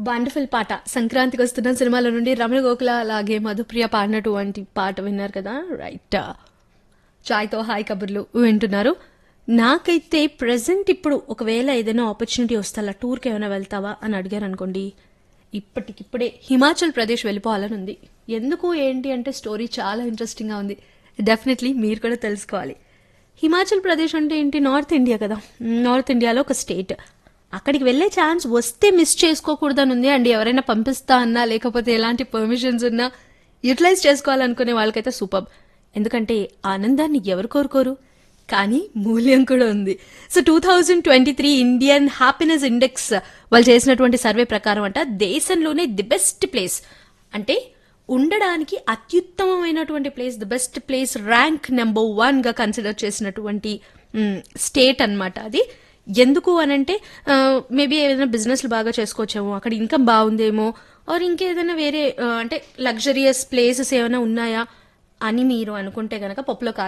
wonderful పాట సంక్రాంతికి వస్తున్న సినిమాల నుండి రమణ గోకుల అలాగే మధుప్రియ పాడినటువంటి పాట విన్నారు కదా రైట్ చాయ్తో హాయ్ కబుర్లు వింటున్నారు నాకైతే ప్రజెంట్ ఇప్పుడు ఒకవేళ ఏదైనా ఆపర్చునిటీ వస్తే అలా టూర్కి ఏమైనా వెళ్తావా అని అడిగారు అనుకోండి ఇప్పటికిప్పుడే హిమాచల్ ప్రదేశ్ వెళ్ళిపోవాలని ఉంది ఎందుకు ఏంటి అంటే స్టోరీ చాలా ఇంట్రెస్టింగ్గా ఉంది డెఫినెట్లీ మీరు కూడా తెలుసుకోవాలి హిమాచల్ ప్రదేశ్ అంటే ఏంటి నార్త్ ఇండియా కదా నార్త్ ఇండియాలో ఒక స్టేట్ అక్కడికి వెళ్ళే ఛాన్స్ వస్తే మిస్ చేసుకోకూడదని ఉంది అండి ఎవరైనా పంపిస్తా అన్నా లేకపోతే ఎలాంటి పర్మిషన్స్ ఉన్నా యూటిలైజ్ చేసుకోవాలనుకునే వాళ్ళకైతే సూపర్ ఎందుకంటే ఆనందాన్ని ఎవరు కోరుకోరు కానీ మూల్యం కూడా ఉంది so two thousand twenty three Indian happiness index వాళ్ళు చేసినటువంటి సర్వే ప్రకారం అంట దేశంలోనే ది బెస్ట్ ప్లేస్ అంటే ఉండడానికి అత్యుత్తమమైనటువంటి place the best place rank number one గా కన్సిడర్ చేసినటువంటి స్టేట్ అన్నమాట అది ఎందుకు అనంటే మేబీ ఏదైనా బిజినెస్లు బాగా చేసుకోవచ్చేమో అక్కడ ఇన్కమ్ బాగుందేమో ఆర్ ఇంకేదైనా వేరే ఆ, అంటే లగ్జరియస్ ప్లేసెస్ ఏమైనా ఉన్నాయా అని మీరు అనుకుంటే గనక పప్పులో కాదు